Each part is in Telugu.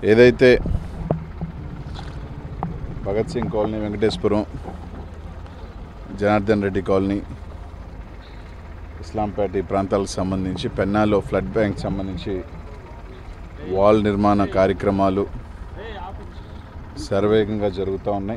ఏదైతే భగత్ సింగ్ కాలనీ వెంకటేశ్వరం జనార్దన్ రెడ్డి కాలనీ ఇస్లాంపేట ఈ ప్రాంతాలకు సంబంధించి పెన్నాలో ఫ్లడ్ బ్యాంక్ సంబంధించి వాల్ నిర్మాణ కార్యక్రమాలు శరవేగంగా జరుగుతూ ఉన్నాయి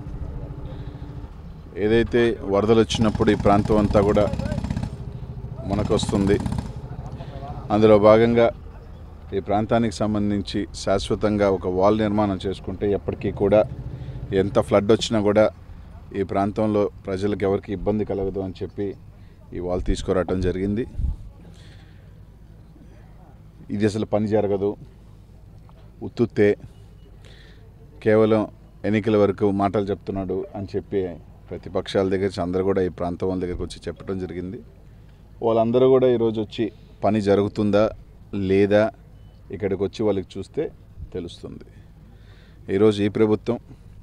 ఏదైతే వరదలు వచ్చినప్పుడు ఈ ప్రాంతం అంతా కూడా మనకొస్తుంది అందులో భాగంగా ఈ ప్రాంతానికి సంబంధించి శాశ్వతంగా ఒక వాల్ నిర్మాణం చేసుకుంటే ఎప్పటికీ కూడా ఎంత ఫ్లడ్ వచ్చినా కూడా ఈ ప్రాంతంలో ప్రజలకు ఎవరికి ఇబ్బంది కలగదు అని చెప్పి ఈ వాల్ తీసుకురావటం జరిగింది ఇది అసలు పని జరగదు ఉత్తుత్తే కేవలం ఎన్నికల వరకు మాటలు చెప్తున్నాడు అని చెప్పి ప్రతిపక్షాల దగ్గర నుంచి అందరూ కూడా ఈ ప్రాంతం వాళ్ళ దగ్గరికి వచ్చి చెప్పడం జరిగింది వాళ్ళందరూ కూడా ఈరోజు వచ్చి పని జరుగుతుందా లేదా ఇక్కడికి వచ్చి వాళ్ళకి చూస్తే తెలుస్తుంది ఈరోజు ఈ ప్రభుత్వం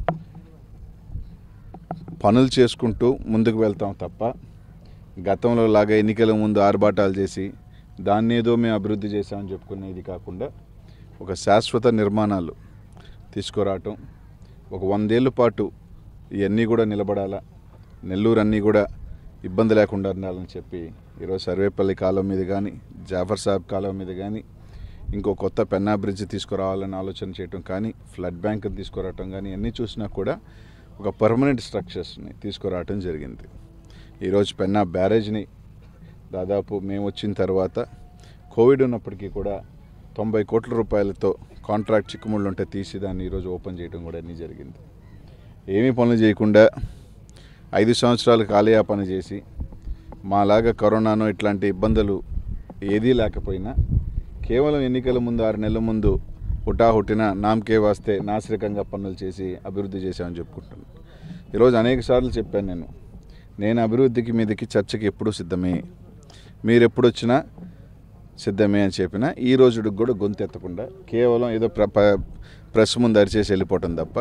పనులు చేసుకుంటూ ముందుకు వెళ్తాం తప్ప గతంలో లాగా ఎన్నికల ముందు ఆర్భాటాలు చేసి దాన్ని ఏదో మేము అభివృద్ధి చేశామని చెప్పుకునేది కాకుండా ఒక శాశ్వత నిర్మాణాలు తీసుకురావటం ఒక వందేళ్ళ పాటు ఇవన్నీ కూడా నిలబడాలా నెల్లూరు అన్నీ కూడా ఇబ్బంది లేకుండా ఉండాలని చెప్పి ఈరోజు సర్వేపల్లి కాలం మీద కానీ జాఫర్ సాబ్ కాలం మీద కానీ ఇంకో కొత్త పెన్నా బ్రిడ్జ్ తీసుకురావాలని ఆలోచన చేయటం కానీ ఫ్లడ్ బ్యాంక్ తీసుకురావటం కానీ అన్నీ చూసినా కూడా ఒక పర్మనెంట్ స్ట్రక్చర్స్ని తీసుకురావటం జరిగింది ఈరోజు పెన్నా బ్యారేజ్ని దాదాపు మేము వచ్చిన తర్వాత కోవిడ్ ఉన్నప్పటికీ కూడా తొంభై కోట్ల రూపాయలతో కాంట్రాక్ట్ చిక్కుముళ్ళు ఉంటే తీసి దాన్ని ఈరోజు ఓపెన్ చేయడం కూడా అన్నీ జరిగింది ఏమీ పనులు చేయకుండా ఐదు సంవత్సరాలు కాలయాపన చేసి మాలాగా కరోనాను ఇట్లాంటి ఇబ్బందులు ఏదీ లేకపోయినా కేవలం ఎన్నికల ముందు ఆరు నెలల ముందు హుటాహుటిన నామకే వాస్తే నాసిరకంగా పనులు చేసి అభివృద్ధి చేశామని చెప్పుకుంటున్నాను ఈరోజు అనేక సార్లు చెప్పాను నేను నేను అభివృద్ధికి మీదకి చర్చకి ఎప్పుడూ సిద్ధమే మీరు ఎప్పుడు వచ్చినా సిద్ధమే అని చెప్పిన ఈ రోజుకి కూడా గొంతు ఎత్తకుండా కేవలం ఏదో ప్ర ప- ప్రెస్ ముందు అరిచేసి వెళ్ళిపోవటం తప్ప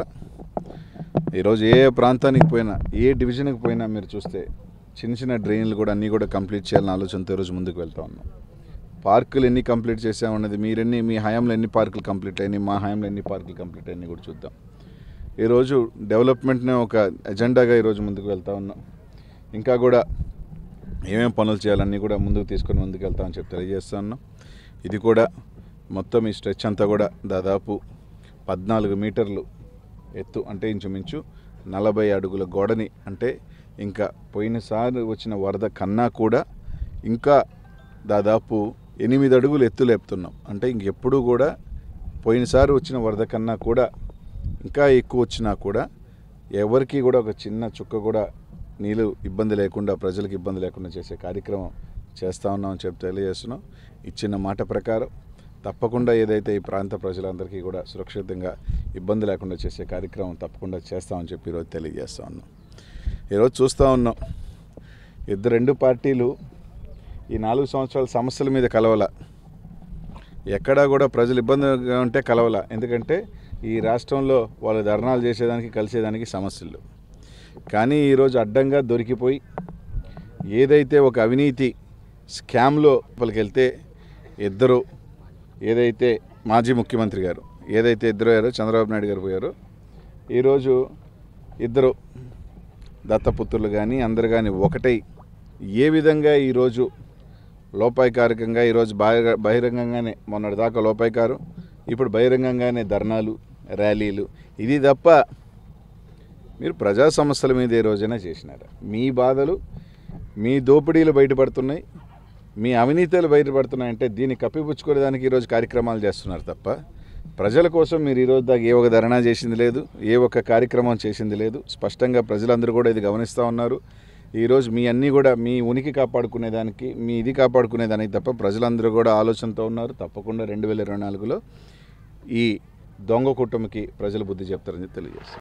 ఈరోజు ఏ ప్రాంతానికి పోయినా ఏ డివిజన్కి పోయినా మీరు చూస్తే చిన్న చిన్న డ్రైన్లు కూడా అన్నీ కూడా కంప్లీట్ చేయాలని ఆలోచనతో ఈరోజు ముందుకు వెళ్తా ఉన్నాం పార్కులు ఎన్ని కంప్లీట్ చేసామన్నది మీరెన్ని మీ హయాంలో ఎన్ని పార్కులు కంప్లీట్ అయినాయి మా హయాంలో ఎన్ని పార్కులు కంప్లీట్ అయినాయి కూడా చూద్దాం ఈరోజు డెవలప్మెంట్ని ఒక ఎజెండాగా ఈరోజు ముందుకు వెళ్తా ఉన్నాం ఇంకా కూడా ఏమేం పనులు చేయాలన్నీ కూడా ముందుకు తీసుకొని ముందుకు వెళ్తామని చెప్పి తెలియజేస్తా ఉన్నాం ఇది కూడా మొత్తం ఈ స్ట్రెచ్ అంతా కూడా దాదాపు పద్నాలుగు మీటర్లు ఎత్తు అంటే ఇంచుమించు నలభై అడుగుల గోడని అంటే ఇంకా పోయినసారి వచ్చిన వరద కన్నా కూడా ఇంకా దాదాపు ఎనిమిది అడుగులు ఎత్తు లేపుతున్నాం అంటే ఇంకెప్పుడు కూడా పోయినసారి వచ్చిన వరద కన్నా కూడా ఇంకా ఎక్కువ వచ్చినా కూడా ఎవరికి కూడా ఒక చిన్న చుక్క కూడా నీళ్ళు ఇబ్బంది లేకుండా ప్రజలకు ఇబ్బంది లేకుండా చేసే కార్యక్రమం చేస్తూ ఉన్నామని చెప్పి తెలియజేస్తున్నాం ఇచ్చిన మాట ప్రకారం తప్పకుండా ఏదైతే ఈ ప్రాంత ప్రజలందరికీ కూడా సురక్షితంగా ఇబ్బంది లేకుండా చేసే కార్యక్రమం తప్పకుండా చేస్తామని చెప్పి ఈరోజు తెలియజేస్తా ఉన్నాం ఈరోజు చూస్తూ ఉన్నాం ఇద్దరు రెండు పార్టీలు ఈ నాలుగు సంవత్సరాల సమస్యల మీద కలవల ఎక్కడా కూడా ప్రజలు ఇబ్బందిగా ఉంటే కలవల ఎందుకంటే ఈ రాష్ట్రంలో వాళ్ళు ధర్నాలు చేసేదానికి కలిసేదానికి సమస్యలు కానీ ఈరోజు అడ్డంగా దొరికిపోయి ఏదైతే ఒక అవినీతి స్కామ్లో వెళ్తే ఇద్దరు ఏదైతే మాజీ ముఖ్యమంత్రి గారు ఏదైతే ఇద్దరు అయ్యారో చంద్రబాబు నాయుడు గారు పోయారో ఈరోజు ఇద్దరు దత్తపుత్రులు కానీ అందరు కానీ ఒకటై ఏ విధంగా ఈరోజు లోపాయకారకంగా ఈరోజు బహిర బహిరంగంగానే మొన్నటి దాకా లోపాయకారు ఇప్పుడు బహిరంగంగానే ధర్నాలు ర్యాలీలు ఇది తప్ప మీరు ప్రజా సమస్యల మీద ఏ రోజైనా చేసినారా మీ బాధలు మీ దోపిడీలు బయటపడుతున్నాయి మీ అవినీతులు బయటపడుతున్నాయంటే దీన్ని కప్పిపుచ్చుకోవడానికి ఈరోజు కార్యక్రమాలు చేస్తున్నారు తప్ప ప్రజల కోసం మీరు ఈరోజు దాకా ఏ ఒక ధర్నా చేసింది లేదు ఏ ఒక్క కార్యక్రమం చేసింది లేదు స్పష్టంగా ప్రజలందరూ కూడా ఇది గమనిస్తూ ఉన్నారు ఈరోజు మీ అన్నీ కూడా మీ ఉనికి కాపాడుకునేదానికి మీ ఇది కాపాడుకునేదానికి తప్ప ప్రజలందరూ కూడా ఆలోచనతో ఉన్నారు తప్పకుండా రెండు వేల ఇరవై నాలుగులో ఈ దొంగ కుటుంబకి ప్రజలు బుద్ధి చెప్తారని తెలియజేస్తారు